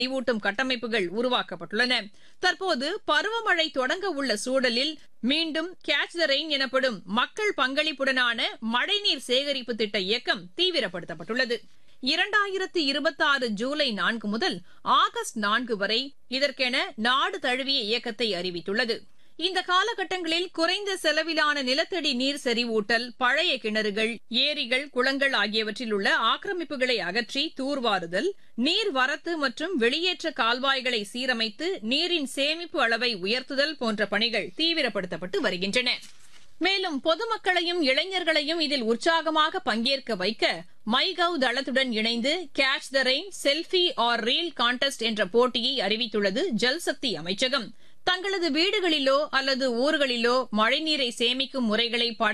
செறிவூட்டும் கட்டமைப்புகள் உருவாக்கப்பட்டுள்ளன தற்போது பருவமழை தொடங்க உள்ள சூழலில் மீண்டும் கேட்ச் த ரெயின் எனப்படும் மக்கள் பங்களிப்புடனான மழைநீர் சேகரிப்பு திட்ட இயக்கம் தீவிரப்படுத்தப்பட்டுள்ளது இரண்டாயிரத்து இருபத்தாறு ஜூலை நான்கு முதல் ஆகஸ்ட் நான்கு வரை இதற்கென நாடு தழுவிய இயக்கத்தை அறிவித்துள்ளது இந்த காலகட்டங்களில் குறைந்த செலவிலான நிலத்தடி நீர் செறிவூட்டல் பழைய கிணறுகள் ஏரிகள் குளங்கள் ஆகியவற்றில் உள்ள ஆக்கிரமிப்புகளை அகற்றி தூர்வாறுதல் நீர் வரத்து மற்றும் வெளியேற்ற கால்வாய்களை சீரமைத்து நீரின் சேமிப்பு அளவை உயர்த்துதல் போன்ற பணிகள் தீவிரப்படுத்தப்பட்டு வருகின்றன மேலும் பொதுமக்களையும் இளைஞர்களையும் இதில் உற்சாகமாக பங்கேற்க வைக்க மை கவ் தளத்துடன் இணைந்து catch the rain selfie or reel contest என்ற போட்டியை அறிவித்துள்ளது ஜல்சக்தி அமைச்சகம் தங்களது வீடுகளிலோ அல்லது ஊர்களிலோ மழைநீரை சேமிக்கும் முறைகளை